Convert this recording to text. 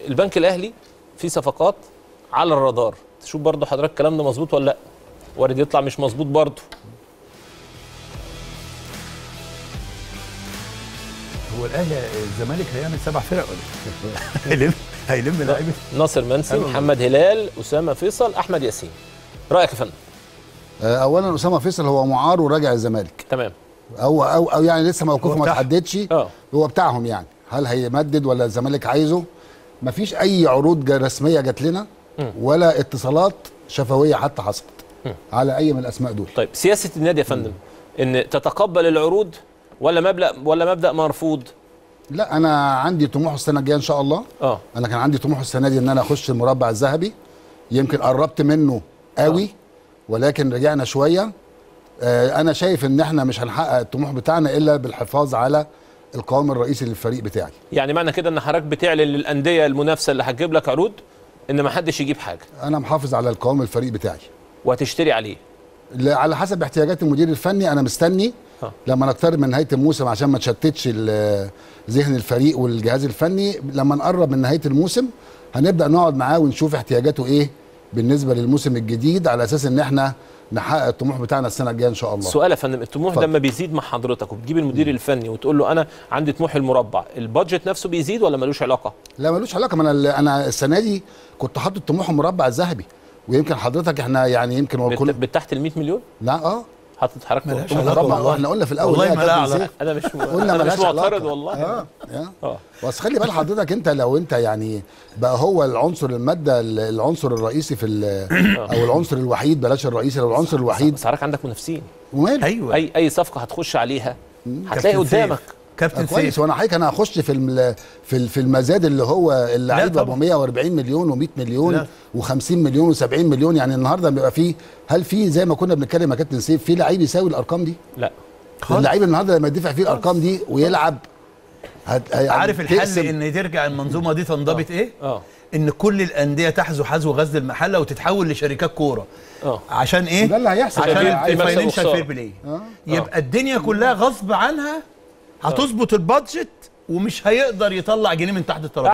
البنك الاهلي في صفقات على الرادار تشوف برضو حضرتك الكلام ده مظبوط ولا لا وارد يطلع مش مظبوط برضو هو الاهلي الزمالك هيعمل سبع فرق ولا إيه؟ هيلم هيلم لعيبه ناصر منسي محمد هلال اسامه فيصل احمد ياسين رايك يا فندم آه، اولا اسامه فيصل هو معار وراجع الزمالك تمام او او او يعني لسه موقفه هو ما بتاعهم. اتحددش اه هو بتاعهم يعني هل هيمدد ولا الزمالك عايزه مفيش اي عروض جا- رسميه جات لنا ولا اتصالات شفويه حتى حصلت على اي من الاسماء دول طيب سياسه النادي يا فندم ان تتقبل العروض ولا مبدا ولا مبدا مرفوض لا انا عندي طموح السنه الجايه ان شاء الله اه انا كان عندي طموح السنه دي ان انا اخش المربع الذهبي يمكن قربت منه قوي ولكن رجعنا شويه آه، انا شايف ان احنا مش هنحقق الطموح بتاعنا الا بالحفاظ على القوام الرئيسي للفريق بتاعي يعني معنى كده ان حضرتك بتعلن للانديه المنافسه اللي هتجيب لك عروض ان ما حدش يجيب حاجه انا محافظ على القوام الفريق بتاعي وهتشتري عليه ل- على حسب احتياجات المدير الفني انا مستني آه. لما نقترب من نهايه الموسم عشان ما تشتتش ال- ذهن الفريق والجهاز الفني لما نقرب من نهايه الموسم هنبدا نقعد معاه ونشوف احتياجاته ايه بالنسبه للموسم الجديد على اساس ان احنا نحقق الطموح بتاعنا السنه الجايه ان شاء الله سؤال يا فندم الطموح اتفضل. لما بيزيد مع حضرتك وبتجيب المدير الفني وتقول له انا عندي طموح المربع البادجت نفسه بيزيد ولا ملوش علاقه لا ملوش علاقه ما انا انا السنه دي كنت حاطط طموح المربع الذهبي ويمكن حضرتك احنا يعني يمكن هو بت- كل بتحت ال 100 مليون لا اه حاطط حضرتك ملهاش طموح علاقة المربع مربع والله. احنا قلنا في الاول والله ليها ما لها كابتن علاقة. سيف. انا مش قلنا انا مش ملهاش معترض علاقة. والله اه اه اه بس خلي بال حضرتك انت لو انت يعني بقى هو العنصر الماده العنصر الرئيسي في ال- او العنصر الوحيد بلاش الرئيسي لو العنصر الوحيد بس حضرتك عندك منافسين وماله ايوه اي اي صفقه هتخش عليها هتلاقي كابتن سيف. قدامك كابتن كويس سيف وانا حضرتك انا هخش في الم- في ال- في المزاد اللي هو اللعيبه ب طبعا. 140 مليون و100 مليون لا. و50 مليون و70 مليون يعني النهارده بيبقى فيه هل في زي ما كنا بنتكلم يا كابتن سيف في لعيب يساوي الارقام دي؟ لا خالص. اللعيب النهارده لما يدفع فيه الارقام دي ويلعب هت... هي- عارف الحل تقسم- ان ترجع المنظومه دي تنضبط ايه؟ اه ان كل الانديه تحذو حذو غزل المحله وتتحول لشركات كوره اه عشان ايه؟ ده اللي هيحصل. عشان في- في مكسب الفاينانشال وخسارة. فير بلاي آه. يبقى الدنيا كلها غصب عنها هتظبط البادجت ومش هيقدر يطلع جنيه من تحت الترابيزه